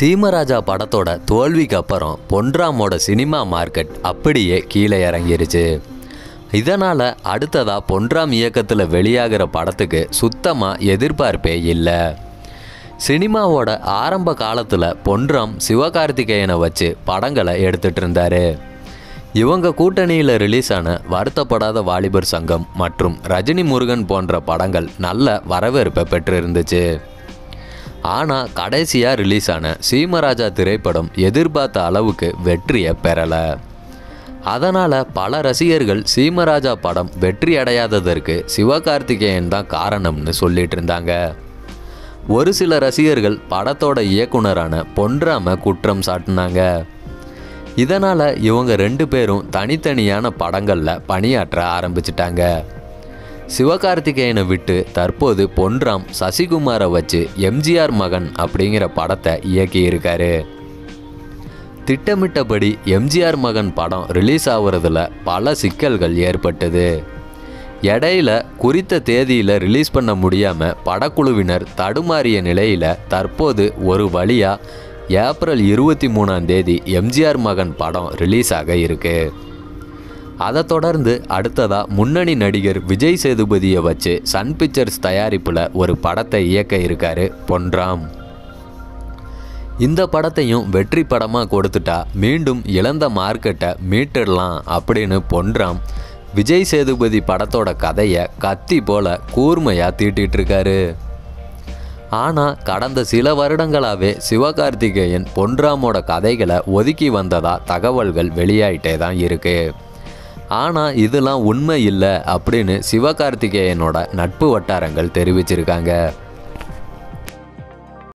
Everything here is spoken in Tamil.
சீமராஜா படத்தோட தோல்விக்கு அப்புறம் பொன்ராமோட சினிமா மார்க்கெட் அப்படியே கீழே இறங்கிருச்சு இதனால் அடுத்ததாக பொன்ராம் இயக்கத்தில் வெளியாகிற படத்துக்கு சுத்தமாக எதிர்பார்ப்பே இல்லை சினிமாவோட ஆரம்ப காலத்தில் பொன்ராம் சிவகார்த்திகேயனை வச்சு படங்களை எடுத்துட்டு இருந்தாரு இவங்க கூட்டணியில் ரிலீஸ் ஆன வருத்தப்படாத வாலிபர் சங்கம் மற்றும் ரஜினி முருகன் போன்ற படங்கள் நல்ல வரவேற்பை பெற்றிருந்துச்சு ஆனால் கடைசியாக ரிலீஸ் ஆன சீமராஜா திரைப்படம் எதிர்பார்த்த அளவுக்கு வெற்றியை பெறலை அதனால் பல ரசிகர்கள் சீமராஜா படம் வெற்றி அடையாததற்கு சிவகார்த்திகேயன் தான் காரணம்னு சொல்லிட்டு இருந்தாங்க ஒரு சில ரசிகர்கள் படத்தோட இயக்குனரான பொன்ராம குற்றம் சாட்டினாங்க இதனால் இவங்க ரெண்டு பேரும் தனித்தனியான படங்களில் பணியாற்ற ஆரம்பிச்சிட்டாங்க சிவகார்த்திகேயனை விட்டு தற்போது பொன்ராம் சசிகுமாரை வச்சு எம்ஜிஆர் மகன் அப்படிங்கிற படத்தை இயக்கியிருக்காரு திட்டமிட்டபடி எம்ஜிஆர் மகன் படம் ரிலீஸ் ஆகுறதுல பல சிக்கல்கள் ஏற்பட்டது இடையில குறித்த தேதியில் ரிலீஸ் பண்ண முடியாமல் படக்குழுவினர் தடுமாறிய நிலையில் தற்போது ஒரு வழியாக ஏப்ரல் இருபத்தி மூணாம் தேதி எம்ஜிஆர் மகன் படம் ரிலீஸ் ஆக இருக்கு அதை தொடர்ந்து அடுத்ததாக முன்னணி நடிகர் விஜய் சேதுபதியை வச்சு சன் பிக்சர்ஸ் தயாரிப்பில் ஒரு படத்தை இயக்க இருக்காரு பொன்ராம் இந்த படத்தையும் வெற்றி படமாக கொடுத்துட்டா மீண்டும் இழந்த மார்க்கெட்டை மீட்டுடலாம் அப்படின்னு பொன்ராம் விஜய் சேதுபதி படத்தோட கதையை கத்தி போல கூர்மையாக தீட்டிட்டு இருக்காரு ஆனால் கடந்த சில வருடங்களாகவே சிவகார்த்திகேயன் பொன்ராமோட கதைகளை ஒதுக்கி வந்ததா தகவல்கள் வெளியாயிட்டே தான் இருக்கு ஆனால் இதெல்லாம் உண்மை இல்லை அப்படின்னு சிவகார்த்திகேயனோட நட்பு வட்டாரங்கள் தெரிவிச்சிருக்காங்க